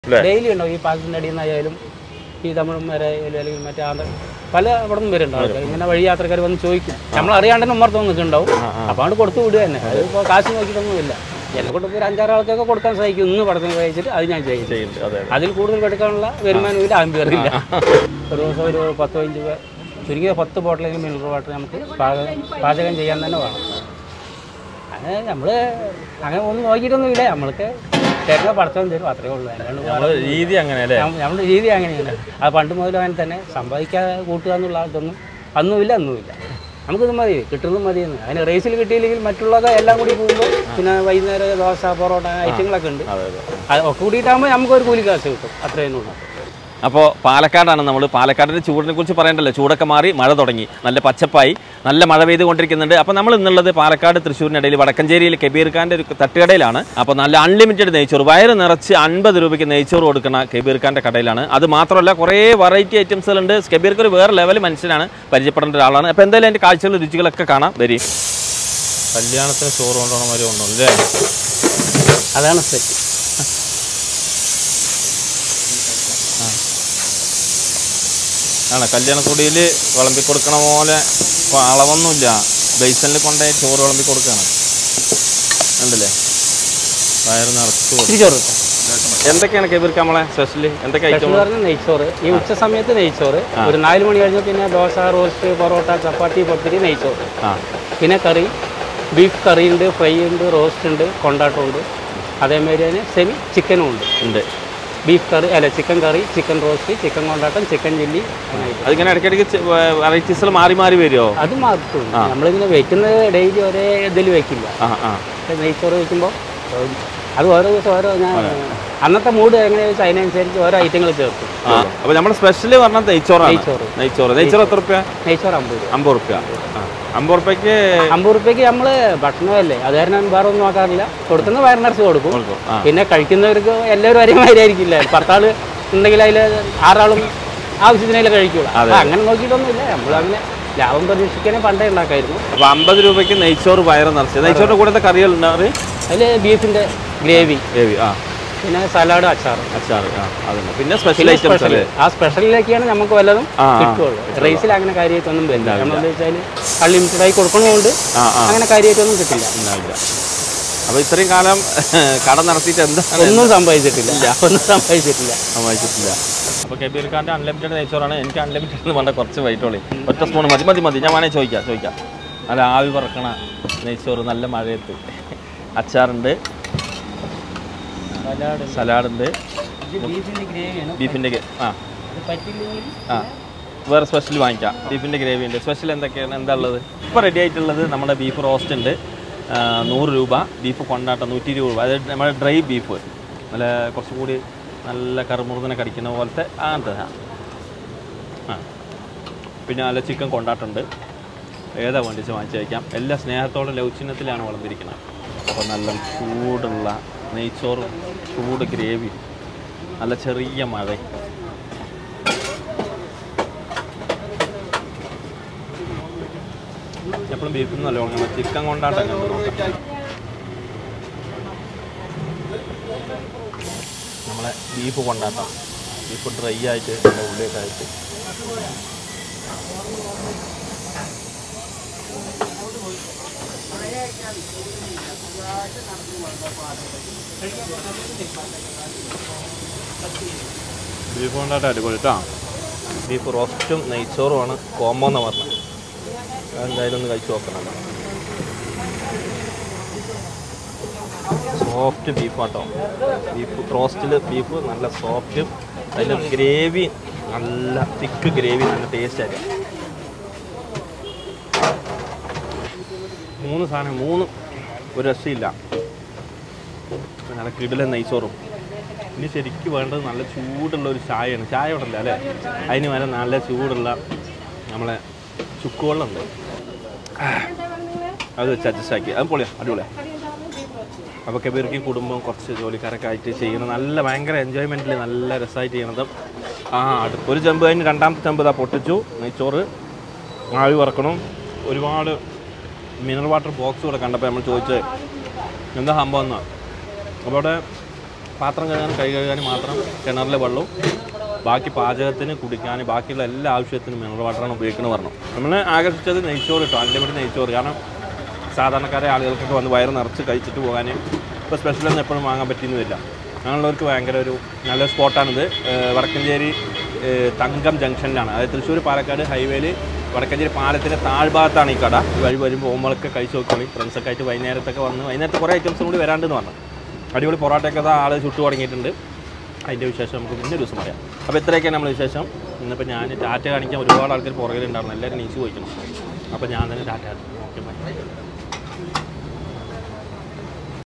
അല്ലേ? ഡെയിലി ഉണ്ടാവും ഈ പാലത്തിൻ്റെ അടിയിൽ നിന്നായാലും ഈ തമിഴും വരെ അല്ലെങ്കിൽ മറ്റേ ആന്ധ്ര പല അവിടെ നിന്നും വരുന്നുണ്ട് ആൾക്കാർ ഇങ്ങനെ വഴി യാത്രക്കാർ വന്ന് ചോദിക്കും നമ്മൾ അറിയാണ്ട് തന്നെ ഉമ്മർത്ത് നിൽക്കുന്നുണ്ടാവും അപ്പോൾ അവിടെ കൊടുത്തു വിടുക തന്നെ അതിപ്പോൾ കാശ് നോക്കിയിട്ടൊന്നുമില്ല എന്നെ കൊണ്ട് ഇപ്പോൾ ഒരു അഞ്ചാറ് ആൾക്കൊക്കെ കൊടുക്കാൻ സാധിക്കും ഇന്ന് പടത്തിന് കഴിച്ചിട്ട് അത് ഞാൻ ചെയ്യും ചെയ്യുന്നുണ്ട് അതെ അതിൽ കൂടുതൽ എടുക്കാനുള്ള വരുമാനമില്ല ആമ്പിയറില്ല ഒരു ദിവസം ഒരു പത്ത് പതിനഞ്ച് പേർ ചുരുങ്ങിയ പത്ത് ബോട്ടിലെങ്കിലും മിനറൽ വാട്ടർ നമുക്ക് പാചകം പാചകം ചെയ്യാൻ തന്നെ വേണം അത് നമ്മൾ അങ്ങനെ ഒന്നും നോക്കിയിട്ടൊന്നുമില്ല നമ്മൾക്ക് തരുന്ന പടച്ചവൻ തരും അത്രേ ഉള്ളൂ അല്ലാണ്ട് വേറെ നമ്മള് രീതി അങ്ങനെ അല്ലേ നമ്മ- നമ്മുടെ രീതി അങ്ങനെയാണ് അത് പണ്ട് മുതൽ അങ്ങനെ തന്നെ സമ്പാദിക്കാതെ കൂട്ടുക എന്നുള്ള ഇതൊന്നും അന്നുമില്ല അന്നുമില്ല നമുക്കിത് മതി കിട്ടുന്നത് മതിയെന്ന് അതിന് റേസിൽ കിട്ടിയില്ലെങ്കിൽ മറ്റുള്ളത് എല്ലാം കൂടി പോകുമ്പോൾ പിന്നെ വൈകുന്നേരം ദോശ പൊറോട്ട ഐറ്റങ്ങളൊക്കെ ഉണ്ട് അതെ അതെ അത് ഒക്കെ കൂടിയിട്ടാകുമ്പോൾ നമുക്കൊരു കൂലി കാശ് കിട്ടും അത്രയും ഉള്ളൂ അപ്പോൾ പാലക്കാടാണ് നമ്മൾ പാലക്കാടിൻ്റെ ചൂടിനെ കുറിച്ച് പറയണ്ടല്ലോ ചൂടൊക്കെ മാറി മഴ തുടങ്ങി നല്ല പച്ചപ്പായി നല്ല മഴ പെയ്തുകൊണ്ടിരിക്കുന്നുണ്ട് അപ്പോൾ നമ്മൾ ഇന്നുള്ളത് പാലക്കാട് തൃശ്ശൂരിനിടയിൽ വടക്കഞ്ചേരിയിൽ കബീർ ഖാൻ്റെ ഒരു തട്ടുകടയിലാണ് അപ്പോൾ നല്ല അൺലിമിറ്റഡ് നെയ്ച്ചോറ് വയറ് നിറച്ച് അൻപത് രൂപയ്ക്ക് നെയ്ച്ചോറ് കൊടുക്കുന്ന കബീർ ഖാൻ്റെ കടയിലാണ് അത് മാത്രമല്ല കുറേ വെറൈറ്റി ഐറ്റംസുകളുണ്ട് കബീർക്ക് ഒരു വേറെ ലെവൽ മനുഷ്യനാണ് പരിചയപ്പെടേണ്ട ഒരാളാണ് അപ്പോൾ എന്തായാലും അതിൻ്റെ കാഴ്ചകൾ രുചികളൊക്കെ കാണാം വരും കല്യാണത്തിന് ചോറ് കൊണ്ടുപോകണമാതിരി ഉണ്ടോ അല്ലേ അതാണ് സെറ്റ് ആണ് കല്യാണക്കുടിയിൽ വിളമ്പി കൊടുക്കണ പോലെ ഇപ്പൊ അളവൊന്നുമില്ല ബേസനിൽ കൊണ്ടുപോയി ചോറ് വിളമ്പി കൊടുക്കുകയാണ് ഉണ്ടല്ലേ വയറ് നിറച്ച് കൊടുക്കും തിരിച്ചോറ് എന്തൊക്കെയാണ് കബീർക്ക് നമ്മളെ സ്പെഷ്യൽ എന്തൊക്കെ സ്പെഷ്യൽ ഐറ്റം പറഞ്ഞ നെയ്ച്ചോറ് ഈ ഉച്ച സമയത്ത് നെയ്ച്ചോറ് ഒരു നാല് മണി കഴിഞ്ഞ് പിന്നെ ദോശ റോസ്റ്റ് പൊറോട്ട ചപ്പാത്തി പത്തിരി നെയ്ച്ചോറ് ആ പിന്നെ കറി ബീഫ് കറി ഉണ്ട് ഫ്രൈ ഉണ്ട് റോസ്റ്റ് ഉണ്ട് കൊണ്ടാട്ടം ഉണ്ട് അതേമാതിരി തന്നെ സെമി ചിക്കനും ഉണ്ട് ഉണ്ട് ബീഫ് കറി അല്ല chicken curry chicken roast chicken കൊണ്ടാട്ടം ചിക്കൻ ചില്ലി അങ്ങനെ item. അതിങ്ങനെ ഇടയ്ക്കിടയ്ക്ക് വെറൈറ്റീസുകൾ മാറി മാറി വരുമോ അത് മാത്രം നമ്മളിങ്ങനെ വെക്കുന്നത് ഡെയിലി ഒരേ ഇതിൽ വെക്കില്ല ആ ആ നെയ്ച്ചോറ് വെക്കുമ്പോൾ അത് ഓരോ ദിവസം ഓരോ ഞാൻ അന്നത്തെ മൂഡ് എങ്ങനെയാ വെച്ചാൽ അതിനനുസരിച്ച് ഓരോ ഐറ്റങ്ങൾ ചേർക്കും ആ അപ്പോൾ നമ്മുടെ സ്പെഷ്യൽ പറഞ്ഞാൽ നെയ്ച്ചോറാണ് നെയ്ച്ചോറ് നെയ്ച്ചോറ് നെയ്ച്ചോറ് എത്ര റുപ്യ നെയ്ച്ചോറ് അമ്പത് രൂപ അമ്പത് റുപ്യ ആ അമ്പത് റുപ്യക്ക് അമ്പത് റുപ്യക്ക് നമ്മൾ ഭക്ഷണമല്ലേ അത് കാരണം വേറെ ഒന്നും നോക്കാറില്ല കൊടുക്കുന്ന വയറിനറച്ച് കൊടുക്കും കൊടുക്കും ആ പിന്നെ കഴിക്കുന്നവർക്ക് എല്ലാവരും ഒരേ മാതിരി ആയിരിക്കില്ല പത്താൾ ഉണ്ടെങ്കിൽ അതിൽ ആറാളും ആവശ്യത്തിനതിൽ കഴിക്കുള്ളൂ അപ്പം അങ്ങനെ നോക്കിയിട്ടൊന്നുമില്ല നമ്മളങ്ങനെ ലാഭം പ്രതീക്ഷിക്കാനേ പണ്ടേ ഉണ്ടാക്കായിരുന്നു അപ്പോൾ അമ്പത് രൂപയ്ക്ക് നെയ്ച്ചോറ് വയറ് നിറച്ച് നെയ്ച്ചോറിൻ്റെ കൂടെ കറികൾ ഉണ്ടാറ് അതിൽ ബീഫിൻ്റെ ഗ്രേവി ഏവി ആ പിന്നെ സലാഡ് അച്ചാറ് അച്ചാറ് ആ അതുണ്ട് പിന്നെ സ്പെഷ്യൽ പിന്നെ ഐറ്റംസ് സ്പെഷ്യൽ അല്ലേ ആ സ്പെഷ്യലിലേക്കാണ് നമുക്ക് വല്ലതും ആ, ആ. കിട്ടുള്ളൂ റേസിൽ അങ്ങനെ കാര്യമായിട്ടൊന്നും വരില്ല നമ്മളെന്ന് വെച്ചാൽ അൺലിമിറ്റഡ് ആയി കൊടുക്കണതുകൊണ്ട് ആ ആ അങ്ങനെ കാര്യമായിട്ടൊന്നും കിട്ടില്ല ഉണ്ടാവില്ല അപ്പോൾ ഇത്രയും കാലം കട നടത്തിയിട്ട് എന്താണ് ഒന്നും സംഭവിച്ചിട്ടില്ല ഒന്നും സംഭവിച്ചിട്ടില്ല സമ്മതിച്ചിട്ടില്ല അപ്പോൾ കബീർ ഖാൻ്റെ അൺലിമിറ്റഡ് നെയ്ച്ചോറാണ് എനിക്ക് അൺലിമിറ്റഡ് എന്ന് പറഞ്ഞാൽ കുറച്ച് വൈറ്റോളി ഒറ്റ സ്പൂൺ മതി മതി മതി ഞാൻ വേണേൽ ചോദിക്കാം ചോദിക്കാം നല്ല ആവി പറക്കണ നെയ്ച്ചോറ് നല്ല മഴയത്ത് അച്ചാറുണ്ട് സലാഡ് സലാഡുണ്ട് ബീഫിൻ്റെ ഗ്രേവിയാണ് ബീഫിൻ്റെ ആ അത് പറ്റില്ലെങ്കിൽ ആ വേറെ സ്പെഷ്യൽ വാങ്ങിക്കാം ബീഫിൻ്റെ ഗ്രേവി ഉണ്ട് സ്പെഷ്യൽ എന്തൊക്കെയാണ് എന്താ ഉള്ളത് ഇപ്പോൾ റെഡി ആയിട്ടുള്ളത് നമ്മുടെ ബീഫ് റോസ്റ്റ് ഉണ്ട് ആ, നൂറ് രൂപ ബീഫ് കൊണ്ടാട്ടം നൂറ്റി ഇരുപത് രൂപ അതായത് നമ്മുടെ ഡ്രൈ ബീഫ് നല്ല കുറച്ചും കൂടി നല്ല കറുമുറുതിനെ കടിക്കുന്ന പോലത്തെ അങ്ങനത്തെ ആ ആ പിന്നെ നല്ല ചിക്കൻ കൊണ്ടാട്ടുണ്ട് ഏതാ വേണ്ടിച്ച് വാങ്ങിച്ച് കഴിക്കാം എല്ലാ സ്നേഹത്തോടെ ലൗചിന്യത്തിലാണ് വളർന്നിരിക്കുന്നത് അപ്പോൾ നല്ല ചൂടുള്ള നെയ്ച്ചോറും ചൂട് ഗ്രേവി നല്ല ചെറിയ മഴ എപ്പോഴും ബീഫിൽ നിന്ന് നല്ലോണം ചിക്കൻ കൊണ്ടാട്ടം കണ്ടു നോക്കാം നമ്മളെ ബീഫ് കൊണ്ടാട്ടം ബീഫ് ഡ്രൈ ആയിട്ട് നല്ല ഉള്ളിയൊക്കെ ആയിട്ട് ബീഫ് കൊണ്ടാട്ടം അടിപൊളി കേട്ടോ ബീഫ് റോസ്റ്റും നെയ്ച്ചോറുമാണ് കോമ്പോ എന്ന് പറഞ്ഞത് എന്തായാലും ഒന്ന് കഴിച്ചു നോക്കണം സോഫ്റ്റ് ബീഫ് കേട്ടോ ബീഫ് റോസ്റ്റിൽ ബീഫ് നല്ല സോഫ്റ്റ് അതിൻ്റെ ഗ്രേവി നല്ല തിക്ക് ഗ്രേവി നല്ല ടേസ്റ്റ് ആയിരിക്കും മൂന്ന് സാധനം മൂന്ന് ഒരു രക്ഷയില്ല നല്ല കിടിലൻ നെയ്ച്ചോറും ഇനി ശരിക്കും വേണ്ടത് നല്ല ചൂടുള്ള ഒരു ചായയാണ് ചായ ഇവിടെ അല്ലേ അതിന് വരെ നല്ല ചൂടുള്ള നമ്മളെ ചുക്കുവെള്ളമുണ്ട് അത് വെച്ച് അഡ്ജസ്റ്റ് ആക്കി അത് പൊളിയാ അടിപൊളിയാ അപ്പോൾ കബീർക്ക് കുടുംബം കുറച്ച് ജോലിക്കാരൊക്കെ ആയിട്ട് ചെയ്യുന്ന നല്ല ഭയങ്കര എൻജോയ്മെൻറ്റിൽ നല്ല രസമായിട്ട് ചെയ്യണത് ആ അടുത്ത ഒരു ചെമ്പ് കഴിഞ്ഞ് രണ്ടാമത്തെ ചെമ്പ് ഇതാ പൊട്ടിച്ചു നെയ്ച്ചോറ് ആവി വറക്കണം ഒരുപാട് മിനറൽ വാട്ടർ ബോക്സ് ഇവിടെ കണ്ടപ്പോൾ നമ്മൾ ചോദിച്ചത് എന്താ സംഭവം എന്നാ അപ്പോൾ അവിടെ പാത്രം കഴുകാനും കൈ കഴുകാനും മാത്രം കിണറിലെ വെള്ളവും ബാക്കി പാചകത്തിന് കുടിക്കാൻ ബാക്കിയുള്ള എല്ലാ ആവശ്യത്തിനും മിനറൽ വാട്ടറാണ് ഉപയോഗിക്കുന്നത് പറഞ്ഞു നമ്മളെ ആകർഷിച്ചത് നെയ്ച്ചോറ് കിട്ടും അൺലിമിറ്റഡ് നെയ്ച്ചോറ് കാരണം സാധാരണക്കാരെ ആളുകൾക്കൊക്കെ വന്ന് വയറ് നിറച്ച് കഴിച്ചിട്ട് പോകാൻ ഇപ്പോൾ സ്പെഷ്യലൊന്നും എപ്പോഴും വാങ്ങാൻ പറ്റിയെന്നില്ല അങ്ങനെയുള്ളവർക്ക് ഭയങ്കര ഒരു നല്ല സ്പോട്ടാണിത് ഏഹ് വടക്കഞ്ചേരി ഏഹ് തങ്കം ജംഗ്ഷനിലാണ് അതായത് തൃശ്ശൂർ പാലക്കാട് ഹൈവേയിൽ വടക്കഞ്ചേരി പാലത്തിൻ്റെ താഴ്ഭാഗത്താണ് ഈ കട ഈ വഴി വരുമ്പോൾ പോകുമ്പോഴൊക്കെ കഴിച്ച് നോക്കോളി ഫ്രണ്ട്സൊക്കെ ആയിട്ട് വൈകുന്നേരത്തൊക്കെ വന്ന് വൈകുന്നേരത്തെ കുറേ ഐറ്റംസും കൂടി വരാണ്ടെന്ന് പറഞ്ഞു അടിപൊളി പൊറോട്ടയൊക്കെ ദാ ആൾ ചുട്ടു തുടങ്ങിയിട്ടുണ്ട് അതിൻ്റെ വിശേഷം നമുക്ക് പിന്നെ ദിവസം പറയാം അപ്പോൾ ഇത്രയൊക്കെയാണ് നമ്മൾ വിശേഷം ഇന്നിപ്പോൾ ഞാൻ ടാറ്റ കാണിക്കാൻ ഒരുപാട് ആൾക്കാർ പുറകിലുണ്ടായിരുന്നു എല്ലാവരും നീച്ച് പോയിക്കണം അപ്പോൾ ഞാൻ തന്നെ ടാറ്റ ഓക്കെ ബൈ